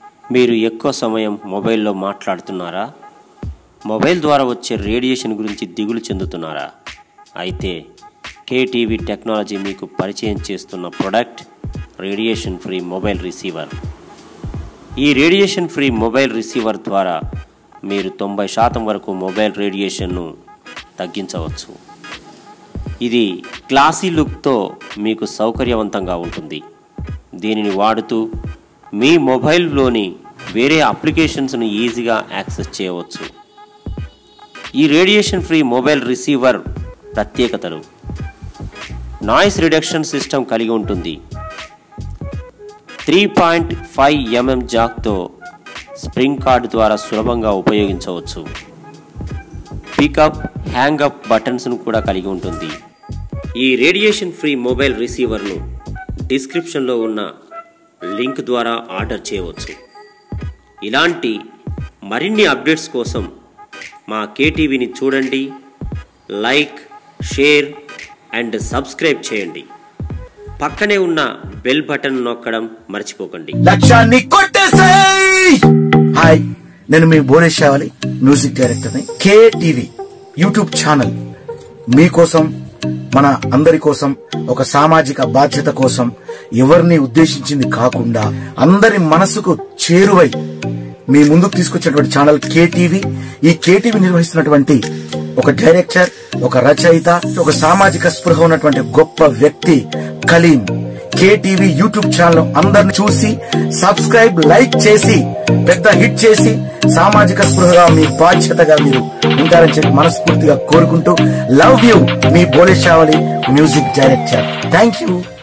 మీరు ఎక్కువ సమయం మొబైల్లో మాట్లాడుతున్నారా మొబైల్ ద్వారా వచ్చే రేడియేషన్ గురించి దిగులు చెందుతున్నారా అయితే కేటీవీ టెక్నాలజీ మీకు పరిచయం చేస్తున్న product radiation free mobile receiver ఈ రేడియేషన్ ఫ్రీ మొబైల్ రిసీవర్ ద్వారా మీరు తొంభై శాతం వరకు మొబైల్ రేడియేషన్ను తగ్గించవచ్చు ఇది క్లాసీ లుక్తో మీకు సౌకర్యవంతంగా ఉంటుంది దీనిని వాడుతూ మీ మొబైల్లోని వేరే అప్లికేషన్స్ను ఈజీగా యాక్సెస్ చేయవచ్చు ఈ రేడియేషన్ ఫ్రీ మొబైల్ రిసీవర్ ప్రత్యేకతలు నాయిస్ రిడక్షన్ సిస్టమ్ కలిగి ఉంటుంది త్రీ పాయింట్ ఫైవ్ ఎంఎం జాక్తో స్ప్రింగ్ కార్డ్ ద్వారా సులభంగా ఉపయోగించవచ్చు పికప్ హ్యాంగప్ బటన్స్ను కూడా కలిగి ఉంటుంది ఈ రేడియేషన్ ఫ్రీ మొబైల్ రిసీవర్ను డిస్క్రిప్షన్లో ఉన్న లింక్ ద్వారా ఆర్డర్ చేయవచ్చు ఇలాంటి మరిన్ని అప్డేట్స్ కోసం మా కేటీవీని చూడండి లైక్ షేర్ అండ్ సబ్స్క్రైబ్ చేయండి పక్కనే ఉన్న బెల్ బటన్ నొక్కడం మర్చిపోకండి లక్ష్యాన్ని కొట్టేసేయ్ హాయ్ నేను మీ భువనేశ్వరి మ్యూజిక్ డైరెక్టర్ ని కే టీవీ యూట్యూబ్ ఛానల్ మీకోసం మన అందరి కోసం ఒక సామాజిక బాధ్యత కోసం ఎవరిని ఉద్దేశించింది కాకుండా అందరి మనసుకు చేరువై మీ ముందుకు తీసుకొచ్చినటువంటి ఛానల్ కేటీవీ ఈ కేటీవీ నిర్వహిస్తున్నటువంటి ఒక డైరెక్టర్ ఒక రచయిత ఒక సామాజిక స్పృహ ఉన్నటువంటి గొప్ప వ్యక్తి కలీం కేటీవీ యూట్యూబ్ ఛానల్ అందరిని చూసి సబ్స్క్రైబ్ లైక్ చేసి పెద్ద హిట్ చేసి సామాజిక స్పృహగా మీ బాధ్యతగా మీరు ఉంటారని చెప్పి మనస్ఫూర్తిగా కోరుకుంటూ లవ్ యూ మీ బోలేశావళి మ్యూజిక్ డైరెక్టర్ థ్యాంక్ యూ